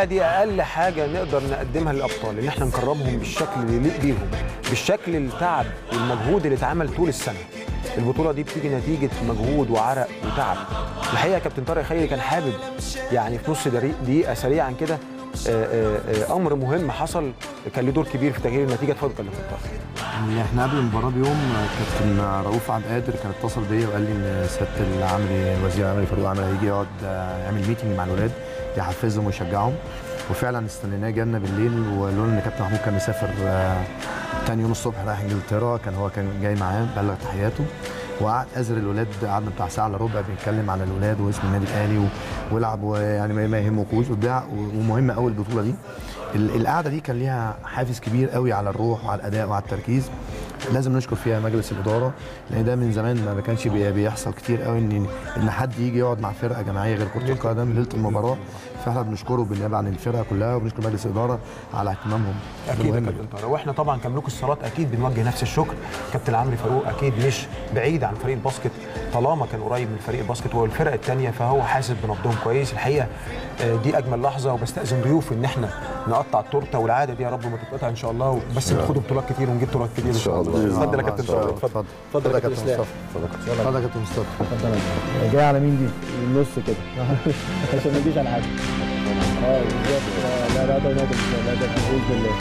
الحقيقه دي اقل حاجه نقدر نقدمها للابطال ان احنا نكرمهم بالشكل اللي يليق بيهم بالشكل التعب والمجهود اللي اتعمل طول السنه البطوله دي بتيجي نتيجه مجهود وعرق وتعب الحقيقه كابتن طارق خيري كان حابب يعني في نص دقيقه سريعا كده آه، آه، آه، امر مهم حصل كان له دور كبير في تغيير النتيجه اتفضل كابتن طارق احنا قبل المباراه بيوم كابتن رؤوف عبد القادر كان اتصل بيا وقال لي ان سياده العمري الوزير العمري فاروق عمري هيجي يقعد آه، يعمل ميتنج مع الولاد يحفزهم ويشجعهم وفعلا استنيناه جالنا بالليل ولولا ان كابتن محمود كان مسافر آه، تاني يوم الصبح رايح انجلترا كان هو كان جاي معاه بلغ تحياته وقعد ازر الولاد قعدنا بتاع ساعه الا ربع بيتكلم عن الولاد واسم النادي الاهلي و- ويلعب ويعني ما- ما يهمكوش وبتاع ومهمه قوي البطوله دي ال- القعده دي كان ليها حافز كبير قوي على الروح وعلى الاداء وعلى التركيز لازم نشكر فيها مجلس الاداره لان ده من زمان ما كانش بي- بيحصل كتير قوي ان ان حد يجي يقعد مع فرقه جماعيه غير كره القدم ليله المباراه فاحنا بنشكره بالنيابه عن الفرقه كلها وبنشكر مجلس الاداره على اهتمامهم اكيد يا بالمهمة دي. كابتن طارق واحنا طبعا كملوك الصالات اكيد بنوجه نفس الشكر كابتن عمرو فاروق اكيد مش بعيد عن فريق الباسكت طالما كان قريب من فريق الباسكت والفرق الثانيه فهو حاسس بنبضهم كويس الحقيقه آه، دي اجمل لحظه وبستاذن ضيوف ان احنا نقطع التورته والعاده دي يا رب ما تتقطع ان شاء الله بس ناخدوا بطولات كتير ونجيب بطولات كتير ان شاء الله اتفضل يا كابتن طارق اتفضل اتفضل يا كابتن اسلام اتفضل يا كابتن مصطفى جاي على مين دي؟ النص كده عشان ما يجيش على حد اه بالظبط آه، لا لا ده نادر لا ده باذن الله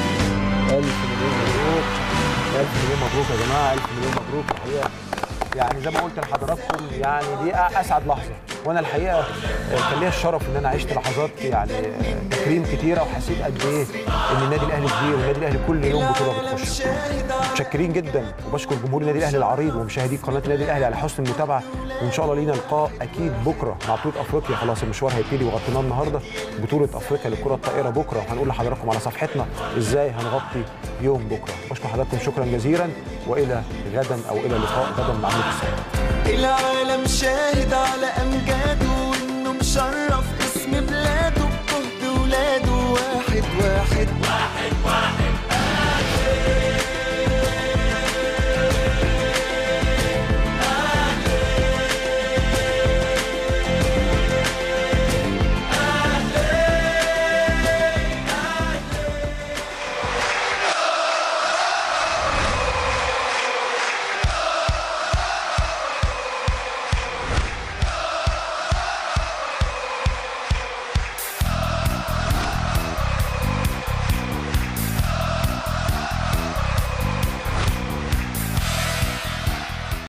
الف مليون مبروك الف مليون مبروك يا جماعه الف مليون مبروك الحقيقه يعني زي ما قلت لحضراتكم يعني دي اسعد لحظه وانا الحقيقه آه، كان ليا الشرف ان انا عشت لحظات يعني آه، تكريم كتيره وحسيت قد ايه ان النادي الاهلي كبير والنادي الاهلي كل يوم بطوله بتخش متشكرين جدا وبشكر جمهور النادي الاهلي العريض ومشاهدي قناه النادي الاهلي على حسن المتابعه وان شاء الله لينا لقاء اكيد بكره مع بطوله افريقيا خلاص المشوار هيبتدي وغطيناه النهارده بطوله افريقيا للكره الطائره بكره وهنقول لحضراتكم على صفحتنا ازاي هنغطي يوم بكره بشكر حضراتكم شكرا جزيلا والى غدا او الى لقاء غدا مع ملك الصالات العالم شاهد على امجاده وانه مشرف اسم بلاده بجهد ولاده واحد واحد واحد